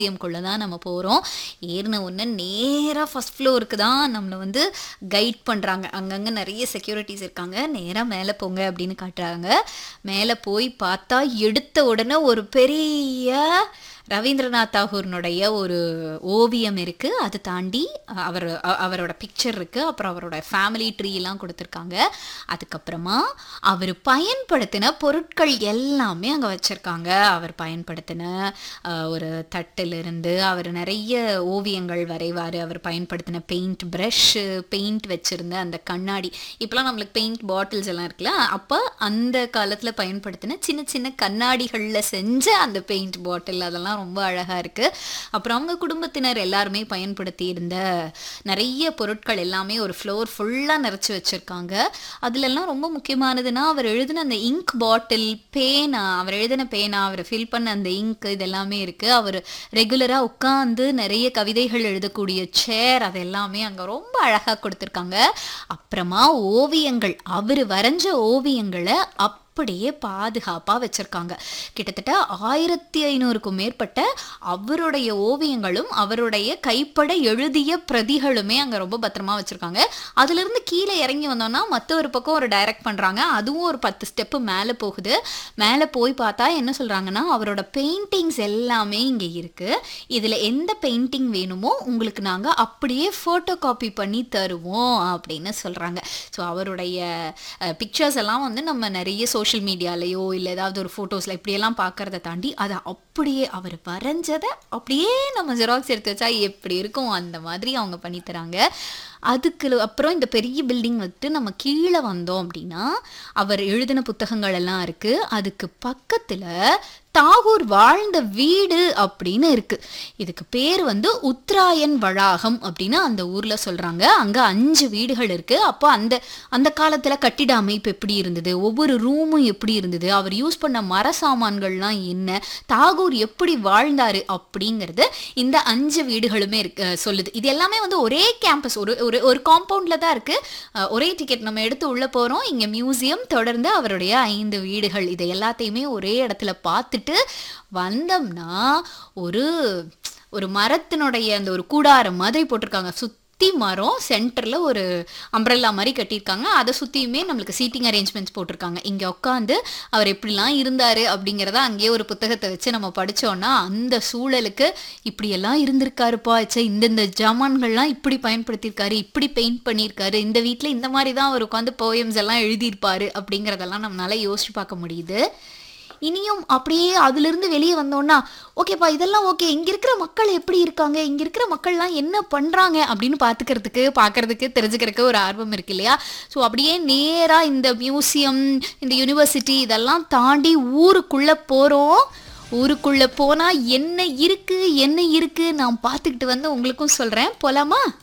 மியூசியம்குள்ளே தான் நம்ம போகிறோம் ஏறின உடனே நேராக ஃபஸ்ட் ஃப்ளோருக்கு தான் நம்மளை வந்து கைட் பண்ணுறாங்க அங்கங்கே நிறைய செக்யூரிட்டிஸ் இருக்காங்க நேராக மேலே போங்க அப்படின்னு காட்டுறாங்க மேலே போய் பார்த்தா எடுத்த உடனே ஒரு பெரிய ரவீந்திரநாத் தாகூர்னுடைய ஒரு ஓவியம் இருக்குது அது தாண்டி அஹ், அவர் அ- அவரோட பிக்சர் இருக்குது அப்புறம் அவரோட ஃபேமிலி ட்ரீலாம் கொடுத்துருக்காங்க அதுக்கப்புறமா அவர் பயன்படுத்தின பொருட்கள் எல்லாமே அங்கே வச்சுருக்காங்க அவர் பயன்படுத்தின அஹ், ஒரு தட்டிலிருந்து அவர் நிறைய ஓவியங்கள் வரைவார் அவர் பயன்படுத்தின பெயிண்ட் ப்ரஷ்ஷு பெயிண்ட் வச்சுருந்த அந்த கண்ணாடி இப்போலாம் நம்மளுக்கு பெயிண்ட் பாட்டில்ஸ் எல்லாம் இருக்குல்ல அப்போ அந்த காலத்தில் பயன்படுத்தின சின்ன சின்ன கண்ணாடிகளில் செஞ்ச அந்த பெயிண்ட் பாட்டில் அதெல்லாம் ரொம்ப அழகாக இருக்குது அப்புறம் அவங்க குடும்பத்தினர் எல்லாருமே பயன்படுத்தி இருந்த நிறைய பொருட்கள் எல்லாமே ஒரு ஃப்ளோர் ஃபுல்லாக நிறைச்சி வச்சுருக்காங்க அதுலெல்லாம் ரொம்ப முக்கியமானதுன்னா அவர் எழுதின அந்த இங்க் பாட்டில் பேனா அவர் எழுதின பேனா அவர் ஃபில் பண்ண அந்த இங்க் இது எல்லாமே இருக்குது அவர் ரெகுலராக உட்காந்து நிறைய கவிதைகள் எழுதக்கூடிய சேர் அது எல்லாமே அங்கே ரொம்ப அழகாக கொடுத்துருக்காங்க அப்புறமா ஓவியங்கள் அவர் வரைஞ்ச ஓவியங்களை அப்படியே பாதுகாப்பாக வச்சுருக்காங்க கிட்டத்தட்ட ஆயிரத்தி ஐநூறுக்கும் மேற்பட்ட அவருடைய ஓவியங்களும் அவருடைய கைப்பட எழுதிய பிரதிகளுமே அங்கே ரொம்ப பத்திரமா வச்சுருக்காங்க அதுலேருந்து கீழே இறங்கி வந்தோம்னா மற்ற ஒரு பக்கம் ஒரு டைரக்ட் பண்ணுறாங்க அதுவும் ஒரு பத்து ஸ்டெப்பு மேலே போகுது மேலே போய் பார்த்தா என்ன சொல்கிறாங்கன்னா அவரோட பெயிண்டிங்ஸ் எல்லாமே இங்கே இருக்குது இதில் எந்த பெயிண்டிங் வேணுமோ உங்களுக்கு நாங்கள் அப்படியே ஃபோட்டோ காப்பி பண்ணி தருவோம் அப்படின்னு சொல்கிறாங்க ஸோ அவருடைய பிக்சர்ஸ் எல்லாம் வந்து நம்ம நிறைய சோஷியல் மீடியாலேயோ இல்லை ஏதாவது ஒரு ஃபோட்டோஸில் இப்படியெல்லாம் பார்க்கறத தாண்டி அதை அப்படியே அவர் வரைஞ்சதை அப்படியே நம்ம ஜெராக்ஸ் எடுத்து வச்சா எப்படி இருக்கும் அந்த மாதிரி அவங்க பண்ணி தராங்க அதுக்கு அப்புறம் இந்த பெரிய பில்டிங் வந்துட்டு நம்ம கீழே வந்தோம் அப்படின்னா அவர் எழுதின புத்தகங்கள் எல்லாம் இருக்கு அதுக்கு பக்கத்துல தாகூர் வாழ்ந்த வீடு அப்படின்னு இருக்கு இதுக்கு பேர் வந்து உத்ராயன் வளாகம் அப்படின்னு அந்த ஊர்ல சொல்றாங்க அங்க அஞ்சு வீடுகள் இருக்கு அப்போ அந்த அந்த காலத்துல கட்டிட அமைப்பு எப்படி இருந்தது ஒவ்வொரு ரூமும் எப்படி இருந்தது அவர் யூஸ் பண்ண மர சாமான்கள்லாம் என்ன தாகூர் எப்படி வாழ்ந்தாரு அப்படிங்கிறது இந்த அஞ்சு வீடுகளுமே இருக்கு அஹ் சொல்லுது இது எல்லாமே வந்து ஒரே கேம்பஸ் ஒரு ஒரு ஒரு காம்பவுண்ட்ல தான் இருக்கு அஹ் ஒரே டிக்கெட் நம்ம எடுத்து உள்ள போறோம் இங்க மியூசியம் தொடர்ந்து அவருடைய ஐந்து வீடுகள் இதை எல்லாத்தையுமே ஒரே இடத்துல பார்த்துட்டு வந்தோம்னா ஒரு ஒரு மரத்தினுடைய அந்த ஒரு கூடாரம் மாதிரி போட்டிருக்காங்க சுத்தி மரம் சென்டர்ல ஒரு அம்ப்ரெல்லா மாதிரி கட்டியிருக்காங்க அதை சுத்தியுமே நம்மளுக்கு சீட்டிங் அரேஞ்ச்மெண்ட்ஸ் போட்டிருக்காங்க இங்க உட்காந்து அவர் எப்படிலாம் இருந்தாரு அப்படிங்கிறத அங்கேயே ஒரு புத்தகத்தை வச்சு நம்ம படிச்சோம்னா அந்த சூழலுக்கு இப்படியெல்லாம் இருந்திருக்காருப்பா ச்சே இந்தந்த ஜாமான்கள்லாம் இப்படி பயன்படுத்தியிருக்காரு இப்படி பெயிண்ட் பண்ணியிருக்காரு இந்த வீட்டில் இந்த மாதிரி தான் அவர் உட்காந்து போயம்ஸ் எல்லாம் எழுதியிருப்பாரு அப்படிங்கிறதெல்லாம் நம்மளால யோசிச்சு பார்க்க முடியுது இனியும் அப்படியே அதிலிருந்து வெளியே வந்தோம்னா ஓகேப்பா இதெல்லாம் ஓகே இங்க இருக்கிற மக்கள் எப்படி இருக்காங்க இங்க இருக்கிற மக்கள்லாம் என்ன பண்றாங்க அப்படின்னு பாத்துக்கிறதுக்கு பார்க்கறதுக்கு தெரிஞ்சுக்கிறதுக்கு ஒரு ஆர்வம் இருக்கு இல்லையா ஸோ அப்படியே நேரா இந்த மியூசியம் இந்த யூனிவர்சிட்டி இதெல்லாம் தாண்டி ஊருக்குள்ள போறோம் ஊருக்குள்ள போனா என்ன இருக்கு என்ன இருக்கு நான் பார்த்துக்கிட்டு வந்து உங்களுக்கும் சொல்றேன் போலாமா